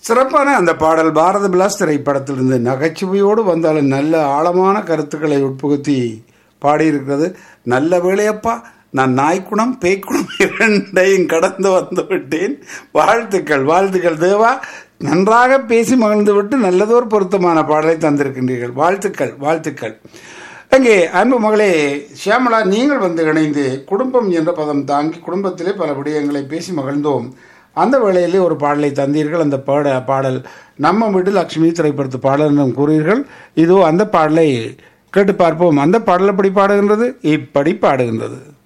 சிறப்பான அந்த பாடல் பாரத பிலாஸ் திரைப்படத்திலிருந்து நகைச்சுவையோடு வந்தாலும் நல்ல ஆழமான கருத்துக்களை உட்புகுத்தி பாடியிருக்கிறது நல்ல வேளையப்பா நான் நாய்க்குணம் பேய்க்குணம் இரண்டையும் கடந்து வந்து விட்டேன் வாழ்த்துக்கள் வாழ்த்துக்கள் தேவா நன்றாக பேசி மகிழ்ந்து விட்டு நல்லதொரு பொருத்தமான பாடலை தந்திருக்கின்றீர்கள் வாழ்த்துக்கள் வாழ்த்துக்கள் அங்கே அன்பு மகளே ஷியாமலா நீங்கள் வந்து இணைந்து குடும்பம் என்ற பதம் தாங்கி குடும்பத்திலே பல விடயங்களை பேசி மகிழ்ந்தோம் அந்த வேளையிலே ஒரு பாடலை தந்தீர்கள் அந்த பாட பாடல் நம்ம வீட்டு லக்ஷ்மி திரைப்படத்து பாடல் என்றும் கூறீர்கள் இதோ அந்த பாடலை கேட்டு பார்ப்போம் அந்த பாடல் எப்படி பாடுகின்றது இப்படி பாடுகின்றது